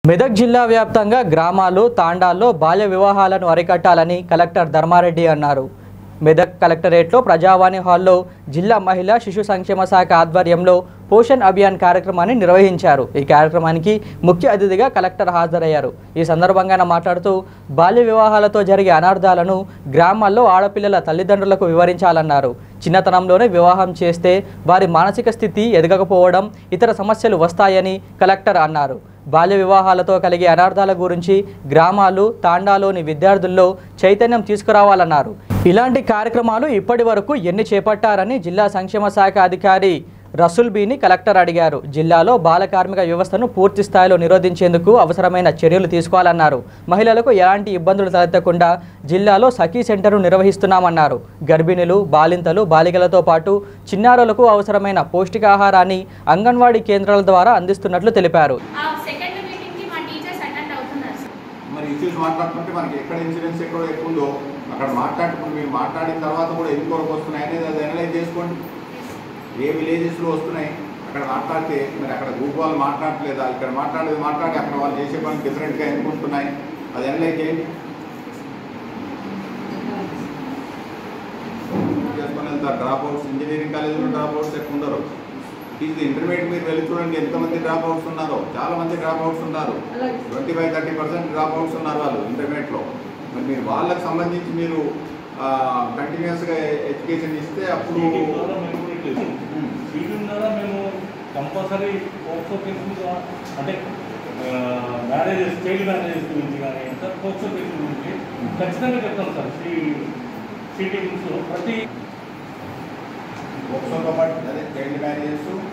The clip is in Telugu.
మెదక్ జిల్లా వ్యాప్తంగా గ్రామాలు తాండాల్లో బాల్య వివాహాలను అరికట్టాలని కలెక్టర్ ధర్మారెడ్డి అన్నారు మెదక్ కలెక్టరేట్లో ప్రజావాణి హాల్లో జిల్లా మహిళా శిశు సంక్షేమ శాఖ ఆధ్వర్యంలో పోషణ్ అభియాన్ కార్యక్రమాన్ని నిర్వహించారు ఈ కార్యక్రమానికి ముఖ్య అతిథిగా కలెక్టర్ హాజరయ్యారు ఈ సందర్భంగా ఆయన మాట్లాడుతూ బాల్య వివాహాలతో జరిగే అనార్థాలను గ్రామాల్లో ఆడపిల్లల తల్లిదండ్రులకు వివరించాలన్నారు చిన్నతనంలోనే వివాహం చేస్తే వారి మానసిక స్థితి ఎదగకపోవడం ఇతర సమస్యలు వస్తాయని కలెక్టర్ అన్నారు బాల్య వివాహాలతో కలిగే అనార్థాల గురించి గ్రామాలు తాండాలోని విద్యార్థుల్లో చైతన్యం తీసుకురావాలన్నారు ఇలాంటి కార్యక్రమాలు ఇప్పటి వరకు ఎన్ని చేపట్టారని జిల్లా సంక్షేమ శాఖ అధికారి రసూల్ బీని కలెక్టర్ అడిగారు జిల్లాలో బాల కార్మిక వ్యవస్థను పూర్తి స్థాయిలో నిరోధించేందుకు అవసరమైన చర్యలు తీసుకోవాలన్నారు మహిళలకు ఎలాంటి ఇబ్బందులు తలెత్తకుండా జిల్లాలో సఖీ సెంటర్ను నిర్వహిస్తున్నామన్నారు గర్భిణులు బాలింతలు బాలికలతో పాటు చిన్నారులకు అవసరమైన పౌష్టికాహారాన్ని అంగన్వాడీ కేంద్రాల ద్వారా అందిస్తున్నట్లు తెలిపారు ఆ సెకండ్ మీటింగ్ కి మా టీచర్స్ అటెండ్ అవుతున్నారు సార్ మరి ఇష్యూస్ మాట్లాడుతుంటే మనకి ఎక్కడ ఇన్సూరెన్స్ ఎక్కడ ఎక్కువ ఉందో అక్కడ మాట్లాడుకుని మీరు మాట్లాడిన తర్వాత కూడా ఎందుకు వరకు వస్తున్నాయి అనేది అది అనలైజ్ చేసుకోండి ఏ విలేజెస్లో వస్తున్నాయి అక్కడ మాట్లాడితే మరి అక్కడ గ్రూప్ వాళ్ళు మాట్లాడట్లేదా ఇక్కడ మాట్లాడేది మాట్లాడి అక్కడ వాళ్ళు చేసే పనులు డిఫరెంట్గా ఎందుకు ఉంటున్నాయి అది అనలైజ్ చేయండి చేసుకొని వెళ్తారు డ్రాప్ అవుట్స్ ఇంజనీరింగ్ కాలేజీలో డ్రాప్ అవుట్స్ ఎక్కువ ఉండరు ఇది ఇంటర్మీడియట్ మీరు వెళ్ళి చూడండి ఎంతమంది డ్రాప్ అవుట్స్ ఉన్నారో చాలా మంది డ్రాప్ అవుట్స్ ఉన్నారు twenty five thirty percent dropouts ఉన్నారు వాళ్ళు ఇంటర్మీడియట్లో మరి మీరు వాళ్ళకి సంబంధించి మీరు కంటిన్యూస్గా ఎడ్యుకేషన్ ఇస్తే అప్పుడు సీటింగ్ ద్వారా మేము కూడా ఇట్లేదు సీటింగ్ ద్వారా మేము కంపల్సరీ పోక్సో కేసులు ద్వారా అంటే మ్యారేజెస్ చైల్డ్ మ్యారేజెస్ గురించి కానీ ఇంకా పోక్సో కేసుల గురించి ఖచ్చితంగా చెప్తాం సార్ సీ సీటింగ్స్లో ప్రతి ఒకసోతో పాటు అదే చైల్డ్ మ్యారేజెస్